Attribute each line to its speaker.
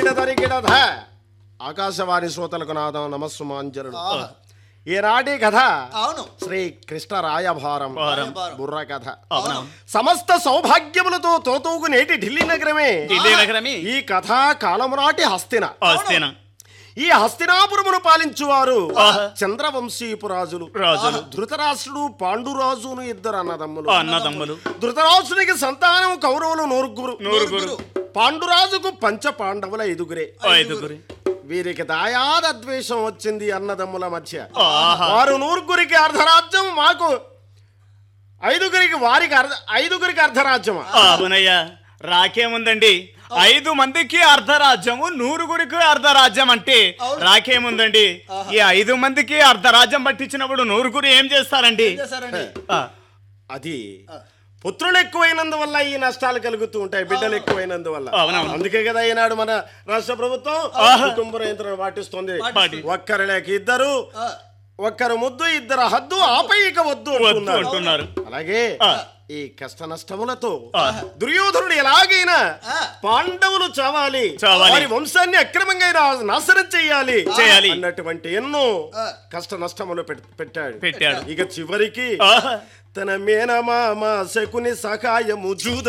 Speaker 1: గిడదరిగిడధ ఆకాశవాణి శ్రోతలకు నాదం నమస్సుమాంజలుడు ఈనాటి కథ
Speaker 2: అవును
Speaker 1: శ్రీ కృష్ణ రాయభారం
Speaker 2: భారం.
Speaker 1: బుర్ర కథ
Speaker 2: అవును
Speaker 1: సమస్త సౌభాగ్యములతో తోతూగు నేటి ఢిల్లీ నగరమే
Speaker 3: ఢిల్లీ నగరమే
Speaker 1: ఈ కథా కాలము నాటి హస్తిన
Speaker 3: ఆస్తేన
Speaker 1: ఈ హస్తినాపురమును పాలించువారు
Speaker 3: ఆహా.
Speaker 1: చంద్రవంశీపు రాజులు
Speaker 3: రాజులు
Speaker 1: ధృతరాష్ట్రుడు పాండురాజును ఇద్దరు అన్నదమ్ములు
Speaker 3: అన్నదమ్ములు
Speaker 1: ధృతరాష్ట్రునికి సంతానం కౌరవులు నూరుగురు
Speaker 3: నూరుగురు
Speaker 1: పాండురాజుకు పంచ పాండవుల ఐదుగురే
Speaker 3: ఐదుగురు
Speaker 1: వీరికి దాయాద ద్వేషం వచ్చింది అన్నదమ్ముల మధ్య
Speaker 3: ఆహా.
Speaker 1: వారు నూరుగురికి అర్ధరాజ్యం మాకు ఐదుగురికి వారికి అర్ధ ఐదుగురికి అర్ధరాజ్యమా
Speaker 3: అవునయ్య రాకేముందండి ఐదు మందికి అర్ధరాజ్యము నూరుగురికి అర్ధరాజ్యం అంటే రాకేముందండి ఈ ఐదు మందికి అర్ధరాజ్యం పట్టించినప్పుడు నూరుగురు ఏం చేస్తారండి
Speaker 2: ఏం చేశారండి
Speaker 3: ఆ,
Speaker 1: అది పుత్రులు ఎక్కువైనందువల్ల ఈ నష్టాలు కలుగుతూ ఉంటాయి బిడ్డలు ఎక్కువైనందువల్ల
Speaker 3: అవునవును.
Speaker 1: అందుకే కదా ఈనాడు మన రాష్ట్ర ప్రభుత్వం కుటుంబ నియంత్రణ పాటిస్తుంది
Speaker 3: పాటి.
Speaker 1: ఒక్కరు లేక ఇద్దరు
Speaker 2: ఆ,
Speaker 1: ఒక్కరు ముద్దు ఇద్దరు హద్దు ఆపై ఇక వద్దు
Speaker 3: వద్దు
Speaker 1: అంటున్నారు.
Speaker 3: అంటున్నారు
Speaker 1: అలాగే
Speaker 3: ఆ.
Speaker 1: ఈ కష్ట నష్టములతో
Speaker 3: ఆ.
Speaker 1: దుర్యోధనుడు ఎలాగైనా
Speaker 2: ఆ.
Speaker 1: పాండవులు చావాలి
Speaker 3: చావాలి.
Speaker 1: వారి వంశాన్ని అక్రమంగా నా- నాశనం చేయాలి
Speaker 3: చేయాలి.
Speaker 1: అన్నటువంటి ఎన్నో
Speaker 2: ఆ.
Speaker 1: కష్ట నష్టములు పెట్- పెట్టాడు
Speaker 3: పెట్టాడు
Speaker 1: ఇక చివరికి
Speaker 3: ఆహా.
Speaker 1: తన మేనమామ శకుని సహాయము జూద